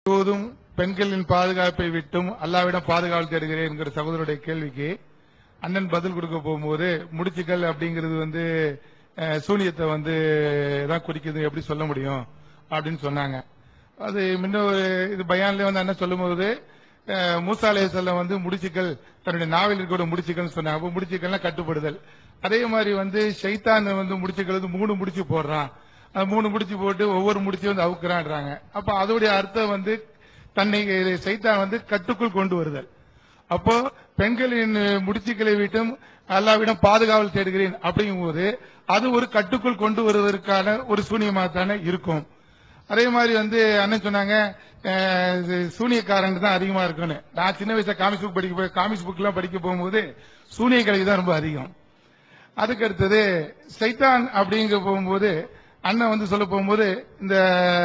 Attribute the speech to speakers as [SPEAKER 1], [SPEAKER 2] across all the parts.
[SPEAKER 1] எப்போதும் பெண்களின் பாதுகாப்பை விட்டும் அல்லாவிடம் பாதுகாவல் தேடுகிறேன் என்கிற சகோதரருடைய கேள்விக்கு அண்ணன் பதில் கொடுக்க போகும்போது முடிச்சுக்கள் அப்படிங்கிறது வந்து அஹ், சூனியத்தை வந்து தான் குறிக்குது எப்படி சொல்ல முடியும் அப்படின்னு சொன்னாங்க அது முன்ன ஒரு இது பயான்ல வந்து அண்ணன் சொல்லும்போது அஹ், மூசா அலைஹிஸ்ஸலாம் வந்து முடிச்சுக்கள் தன்னுடைய நாவில் இருக்கிற முடிச்சுக்கள் சொன்னாங்க அப்போ முடிச்சுக்கள்லாம் கட்டுப்படுதல் அதே மாதிரி வந்து ஷைத்தான் வந்து முடிச்சுக்கள் வந்து மூணு முடிச்சு போடுறான் அது மூணு முடிச்சு போட்டு ஒவ்வொரு முடிச்சு வந்து அவுக்குறான்றாங்க அப்ப அதோடைய அர்த்தம் வந்து தன்னை சைத்தான் வந்து கட்டுக்குள் கொண்டு வருதல் அப்போ பெண்களின் முடிச்சுக்களை விட்டும் அல்லாவிடம் பாதுகாவல் தேடுகிறேன் அப்படிங்கும்போது அது ஒரு கட்டுக்குள் கொண்டு வருவதற்கான ஒரு சூனியமா தானே இருக்கும் அதே மாதிரி வந்து அண்ணன் சொன்னாங்க அஹ், இது சூனியக்காரங்க தான் அதிகமா இருக்குன்னு நான் சின்ன வயசுல காமிக்ஸ் புக் படிக்க போய் காமிக்ஸ் புக் எல்லாம் படிக்க போகும்போது சூனிய கலை தான் ரொம்ப அதிகம் அதுக்கு அடுத்தது சைத்தான் அப்படிங்க போகும்போது அண்ணன் வந்து சொல்ல போகும்போது இந்த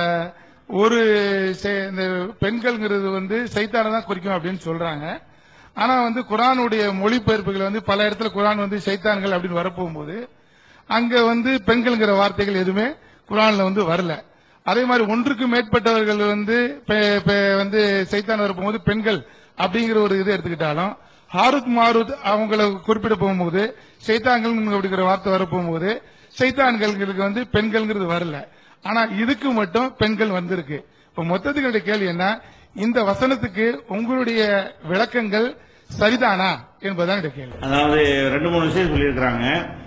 [SPEAKER 1] ஒரு செ- இந்த பெண்கள்ங்கிறது வந்து சைத்தானை தான் குறிக்கும் அப்படின்னு சொல்றாங்க ஆனா வந்து குரானுடைய மொழிபெயர்ப்புகள் வந்து பல இடத்துல குரான் வந்து சைத்தான்கள் அப்படின்னு வரப்போகும்போது அங்க வந்து பெண்கள்ங்கிற வார்த்தைகள் எதுவுமே குரான்ல வந்து வரல அதே மாதிரி ஒன்றுக்கு மேற்பட்டவர்கள் வந்து பெ- பெ- வந்து சைத்தான் வரப்போகும்போது பெண்கள் அப்படிங்கிற ஒரு இது எடுத்துக்கிட்டாலும் ஹாருத் மாருத் அவங்கள குறிப்பிட போகும்போது சைத்தான்கள் அப்படிங்கிற வார்த்தை வரப்போகும்போது சைத்தான்களுக்கு வந்து பெண்கள்ங்கிறது வரல ஆனா இதுக்கு மட்டும் பெண்கள் வந்திருக்கு இப்ப மொத்தத்துக்கு என்னுடைய கேள்வி என்ன இந்த வசனத்துக்கு உங்களுடைய விளக்கங்கள் சரிதானா என்பதுதான் என்னுடைய கேள்வி
[SPEAKER 2] அதாவது ரெண்டு மூணு விஷயம் சொல்லியிருக்கிறாங்க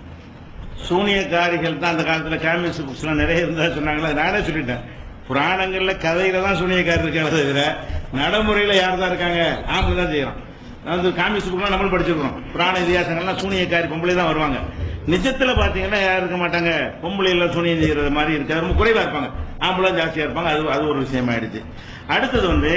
[SPEAKER 2] சூனியக்காரிகள் தான் அந்த காலத்துல காமிக்ஸ் புக்ஸ் எல்லாம் நிறைய இருந்தா சொன்னாங்களா நானே சொல்லிட்டேன் புராணங்கள்ல கதையில தான் சூனியக்காரி இருக்காங்க தவிர நடைமுறையில யார் தான் இருக்காங்க ஆம்பளை தான் செய்யறோம் அதாவது காமிக்ஸ் புக்லாம் நம்மளும் படிச்சிருக்கிறோம் புராண இதிகாசங்கள்லாம் சூனியக்காரி பொம்பளை தான் வருவாங்க நிஜத்துல பாத்தீங்கன்னா யாரும் இருக்க மாட்டாங்க பொம்பளை எல்லாம் சூனியம் செய்யறது மாதிரி இருக்காது ரொம்ப குறைவா இருப்பாங்க ஆம்பளை ஜாஸ்தியா இருப்பாங்க அது அது ஒரு விஷயம் ஆயிடுச்சு அடுத்தது வந்து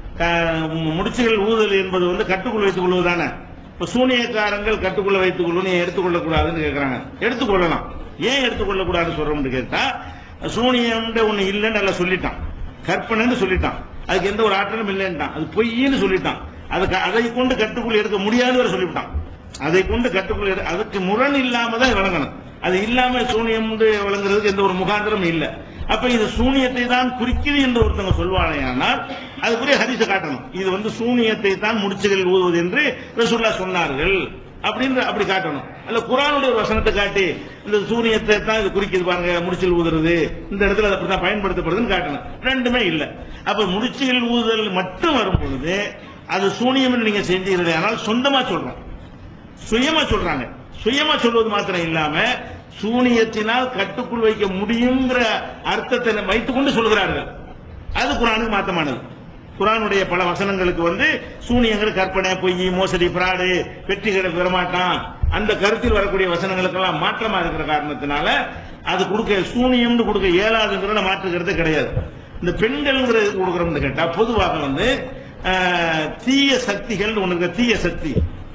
[SPEAKER 2] க- முடிச்சுகள் ஊதல் என்பது வந்து கட்டுக்குள் வைத்துக் கொள்வதுதானே இப்ப சூனியக்காரங்கள் கட்டுக்குள்ள வைத்துக் கொள்வது எடுத்துக்கொள்ள கூடாதுன்னு கேக்குறாங்க எடுத்துக்கொள்ளலாம் ஏன் எடுத்துக்கொள்ள கூடாதுன்னு சொல்றோம்னு கேட்டா சூனியம் ஒண்ணு இல்லைன்னு நல்லா சொல்லிட்டான் கற்பனைன்னு சொல்லிட்டான் அதுக்கு எந்த ஒரு ஆற்றலும் இல்லைன்ட்டான் அது பொய்ன்னு சொல்லிட்டான் அதுக்கு அதை கொண்டு கட்டுக்குள் எடுக்க முடியாதுன்னு சொல்லிவிட்டான் அதை கொண்டு கட்டுக்குள் எடு- அதுக்கு முரண் இல்லாம தான் விளங்கணும் அது இல்லாம சூனியம் வந்து விளங்குறதுக்கு எந்த ஒரு முகாந்திரமும் இல்ல அப்ப இது சூனியத்தை தான் குறிக்குது என்று ஒருத்தவங்க சொல்வானேயானால் அதுக்குரிய ஹரிச காட்டணும் இது வந்து சூனியத்தை தான் முடிச்சுகள் ஊதுவது என்று ரசூல்லா சொன்னார்கள் அப்படின்னு அப்படி காட்டணும் அல்ல குரானுடைய ஒரு வசனத்தை காட்டி இந்த சூனியத்தை தான் இது குறிக்குது பாருங்க முடிச்சில் ஊதுறது இந்த இடத்துல அது அப்படிதான் பயன்படுத்தப்படுதுன்னு காட்டணும் ரெண்டுமே இல்ல அப்ப முடிச்சுகள் ஊதுதல் மட்டும் வரும் பொழுது அது சூனியம் என்று நீங்க செஞ்சீர்கள் ஆனால் சொந்தமா சொல்றோம் சுயமா சொல்றாங்க சுயமா சொல்வது மாத்திரம் இல்லாம சூனியத்தினால் கட்டுக்குள் வைக்க முடியுங்கிற அர்த்தத்தை வைத்துக் கொண்டு சொல்கிறார்கள் அது குரானுக்கு மாத்தமானது குரானுடைய பல வசனங்களுக்கு வந்து சூனியங்கள் கற்பனை பொய் மோசடி பிராடு வெற்றிகளை பெறமாட்டான் அந்த கருத்தில் வரக்கூடிய வசனங்களுக்கெல்லாம் மாற்றமா இருக்கிற காரணத்தினால அது கொடுக்க சூனியம்னு கொடுக்க இயலாதுங்கிறத மாற்றுகிறது கிடையாது இந்த பெண்கள்ங்கிறது கொடுக்குறோம்னு கேட்டா பொதுவாக வந்து ஆஹ், தீய சக்திகள் ஒண்ணு இருக்கு, தீய சக்தி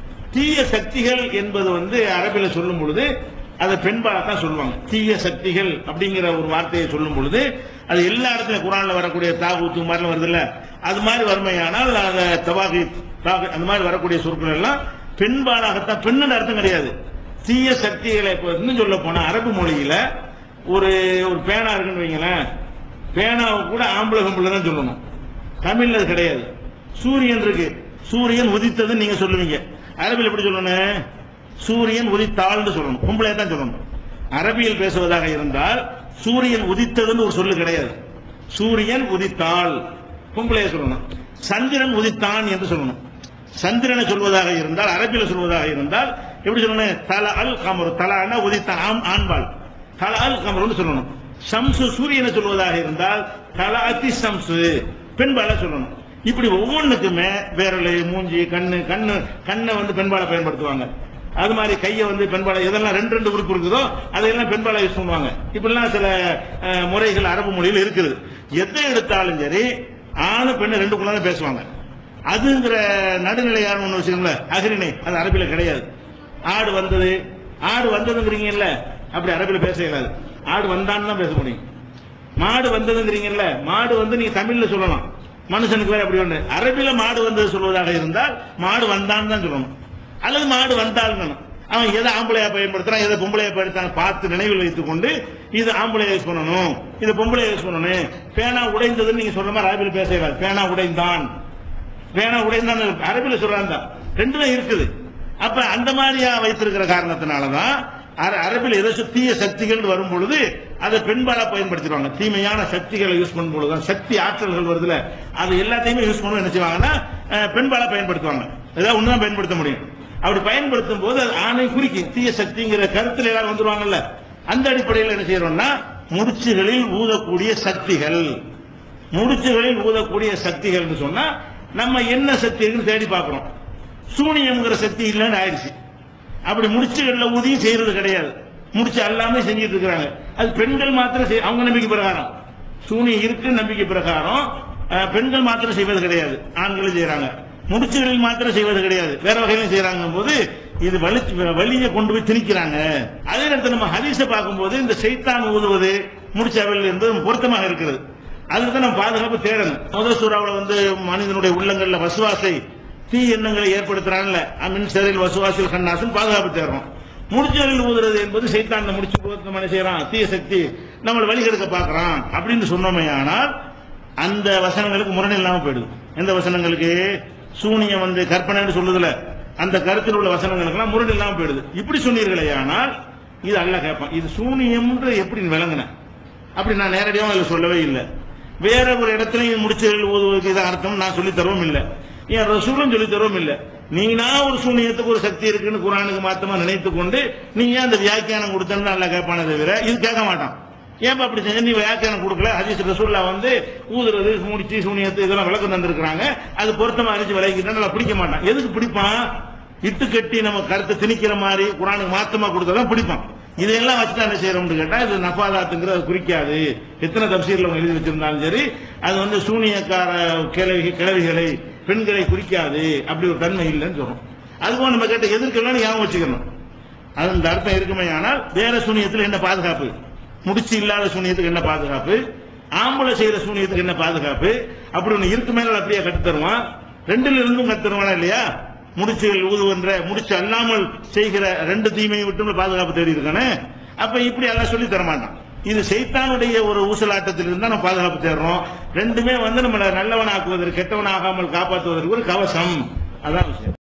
[SPEAKER 2] தீய சக்திகள் என்பது வந்து அரபில சொல்லும் பொழுது அதை பெண்பால தான் சொல்லுவாங்க தீய சக்திகள் அப்படிங்கிற ஒரு வார்த்தையை சொல்லும் பொழுது அது எல்லா இடத்துலயும் குரான்ல வரக்கூடிய தாகூத்து மாதிரிலாம் வருதுல்ல அது மாதிரி வறுமையானால் அந்த தவாகி தாகு- அந்த மாதிரி வரக்கூடிய சொற்கள் எல்லாம் பெண்பாலாகத்தான் பெண்ணுன்னு அர்த்தம் கிடையாது தீய சக்திகளை இப்ப இன்னும் சொல்ல போனா அரபு மொழியில ஒரு ஒரு பேனா இருக்குன்னு வைங்களேன் பேனாவை கூட ஆம்பளை கம்பளை தான் சொல்லணும் தமிழ்ல அது கிடையாது சூரியன் இருக்கு சூரியன் உதித்ததுன்னு நீங்க சொல்லுவீங்க அரபியில் எப்படி சொல்லணும் சூரியன் உதித்தாள்னு சொல்லணும் பொம்பளை தான் சொல்லணும் அரபியில் பேசுவதாக இருந்தால் சூரியன் உதித்ததுன்னு ஒரு சொல்லு கிடையாது சூரியன் உதித்தாள் பொம்பளைய சொல்லணும் சந்திரன் உதித்தான் என்று சொல்லணும் சந்திரனை சொல்வதாக இருந்தால் அரபியில சொல்வதாக இருந்தால் எப்படி சொல்லணும் தல அல் கமரு தலான்னா உதித்தான் ஆம் ஆண்பாள் தல அல் கமருன்னு சொல்லணும் ஷம்சு சூரியனை சொல்வதாக இருந்தால் தல அத்தி ஷம்சு பெண்பால சொல்லணும் இப்படி ஒவ்வொன்றுக்குமே விரல் மூஞ்சி கண்ணு கண்ணு கண்ணை வந்து பெண்பால பயன்படுத்துவாங்க அது மாதிரி கையை வந்து பெண்பால எதெல்லாம் ரெண்டு ரெண்டு உறுப்பு இருக்குதோ அதையெல்லாம் பெண்பால யூஸ் பண்ணுவாங்க இப்படிலாம் சில அஹ், முறைகள் அரபு மொழியில் இருக்குது எதை எடுத்தாலும் சரி ஆணு பெண்ணு ரெண்டுக்குள்ள தான் பேசுவாங்க அதுங்கிற நடுநிலையான ஒண்ணு வச்சுக்கோங்கள அகிரிணை அது அரபில கிடையாது ஆடு வந்தது ஆடு வந்ததுங்கிறீங்கல்ல அப்படி அரபில பேச இயலாது ஆடு வந்தான்னு தான் பேச முடியும் மாடு வந்ததுங்கிறீங்கல்ல மாடு வந்து நீங்க தமிழ்ல சொல்லலாம் மனுஷனுக்கு வேற அப்படி ஒண்ணு அரபில மாடு வந்தது சொல்வதாக இருந்தால் மாடு வந்தான்னு தான் சொல்லணும் அல்லது மாடு வந்தாள்னு அவன் எதை ஆம்பளையா பயன்படுத்துறான் எதை பொம்பளையா பயன்படுத்தான் பார்த்து நினைவில் வைத்துக் கொண்டு இது ஆம்பளையா யூஸ் பண்ணணும் இது பொம்பளையா யூஸ் பண்ணணும் பேனா உடைந்ததுன்னு நீங்க சொல்ற மாதிரி அரபில் பேச பேனா உடைந்தான் பேனா உடைந்தான் அரபில சொல்றாங்க ரெண்டுமே இருக்குது அப்ப அந்த மாதிரியா வைத்திருக்கிற காரணத்தினாலதான் அர- அரபில் ஏதோ தீய சக்திகள் வரும் பொழுது அதை பெண்பாலா பயன்படுத்திடுவாங்க தீமையான சக்திகளை யூஸ் பண்ணும் பொழுது சக்தி ஆற்றல்கள் வருதுல அது எல்லாத்தையுமே யூஸ் பண்ண என்ன செய்வாங்கன்னா அஹ், பெண்பாலா பயன்படுத்துவாங்க ஏதாவது ஒண்ணுதான் பயன்படுத்த முடியும் அப்படி பயன்படுத்தும் போது அது ஆணை குறிக்கும் தீய சக்திங்கிற கருத்துல எல்லாரும் வந்துருவாங்கல்ல அந்த அடிப்படையில் என்ன செய்யறோம்னா முடிச்சுகளில் ஊதக்கூடிய சக்திகள் முடிச்சுகளில் ஊதக்கூடிய சக்திகள்னு சொன்னா நம்ம என்ன சக்தி இருக்குன்னு தேடி பார்க்கிறோம் சூனியம்ங்கிற சக்தி இல்லைன்னு ஆயிடுச்சு அப்படி முடிச்சுகள்ல ஊதியும் செய்யறது கிடையாது முடிச்சு எல்லாமே செஞ்சுட்டு இருக்கிறாங்க அது பெண்கள் மாத்திரம் செய்- அவங்க நம்பிக்கை பிரகாரம் சூனியம் இருக்கு நம்பிக்கை பிரகாரம் அஹ், பெண்கள் மாத்திரம் செய்வது கிடையாது ஆண்களும் செய்யறாங்க முடிச்சுகளில் மாத்திரம் செய்வது கிடையாது வேற வகையிலும் செய்யறாங்க போது இது வலி வலியை கொண்டு போய் திணிக்கிறாங்க அதே நேரத்தில் நம்ம ஹதீஸை பார்க்கும்போது இந்த செய்தான் ஊதுவது முடிச்சவள் என்பது பொருத்தமாக இருக்கிறது அதுக்கு தான் நம்ம பாதுகாப்பு தேடணும் முதல் சூறாவுல வந்து மனிதனுடைய உள்ளங்கள்ல வசுவாசை தீ எண்ணங்களை ஏற்படுத்துறான்ல அமின் சரில் வசுவாசில் கண்ணாசன் பாதுகாப்பு தேடுறோம் முடிச்சுகளில் ஊதுறது என்பது சைத்தான் முடிச்சு போது நம்ம என்ன செய்யறான் தீய சக்தி நம்மளை வழிகெடுக்க பார்க்கறான் அப்படின்னு சொன்னோமே ஆனால் அந்த வசனங்களுக்கு முரண் இல்லாம போயிடுது எந்த வசனங்களுக்கு சூனியம் வந்து கற்பனைன்னு சொல்லுதுல அந்த கருத்தில் உள்ள வசனங்களுக்கெல்லாம் முரண் இல்லாம போயிடுது இப்படி சொன்னீர்களே ஆனால் இது அல்ல கேட்பான் இது சூனியம்ன்ற எப்படி விளங்குன அப்படி நான் நேரடியாக அதில் சொல்லவே இல்லை வேற ஒரு இடத்துல இது முடிச்சு ஊதுவதற்கு இது அர்த்தம் நான் சொல்லி தரவும் இல்லை என் ரசூலும் சொல்லி தரவும் இல்லை நீனா ஒரு சூனியத்துக்கு ஒரு சக்தி இருக்குன்னு குரானுக்கு மாத்தமா நினைத்து கொண்டு நீ ஏன் அந்த வியாக்கியானம் கொடுத்தன்னு நல்லா கேட்பானே தவிர இது கேட்க மாட்டான் ஏன் அப்படி செஞ்ச நீ வியாக்கியானம் கொடுக்கல ஹதீஸ் ரசூல்லா வந்து ஊதுறது முடிச்சு சூனியத்து இதெல்லாம் விளக்கம் தந்திருக்கிறாங்க அது பொருத்தமா இருந்துச்சு விளக்கிட்டா நல்லா பிடிக்க மாட்டான் எதுக்கு பிடிப்பான் இட்டு கட்டி நம்ம கருத்தை திணிக்கிற மாதிரி குரானுக்கு மாத்தமா கொடுத்ததான் பிடிப்பான் இதையெல்லாம் வச்சு என்ன செய்யறோம்னு கேட்டா இது நஃபாதாத்துங்கிறது அது குறிக்காது எத்தனை தப்சீர்ல அவங்க எழுதி வச்சிருந்தாலும் சரி அது வந்து சூனியக்கார கிழவி கிழவிகளை பெண்களை குறிக்காது அப்படி ஒரு தன்மை இல்லைன்னு சொல்றோம் அதுபோல நம்ம கேட்ட எதிர்க்கலாம் ஞாபகம் வச்சுக்கணும் அது இந்த அர்த்தம் இருக்குமே ஆனால் வேற சூனியத்தில் என்ன பாதுகாப்பு முடிச்சு இல்லாத சூனியத்துக்கு என்ன பாதுகாப்பு ஆம்பளை செய்யற சூனியத்துக்கு என்ன பாதுகாப்பு அப்படி ஒண்ணு இருக்கு மேல அப்படியே கத்து தருவான் ரெண்டுல இருந்தும் கத்து தருவானா இல்லையா முடிச்சுகள் ஊதுவன்ற முடிச்சு அல்லாமல் செய்கிற ரெண்டு தீமையை விட்டு பாதுகாப்பு தேடி இருக்கானே அப்ப இப்படி எல்லாம் சொல்லி தர மாட்டான் இது சைத்தானுடைய ஒரு ஊசலாட்டத்தில் இருந்தா நம்ம பாதுகாப்பு தேடுறோம் ரெண்டுமே வந்து நம்மளை நல்லவனாக்குவதற்கு கெட்டவனாகாமல் காப்பாற்றுவதற்கு ஒரு கவசம் அதான் விஷயம்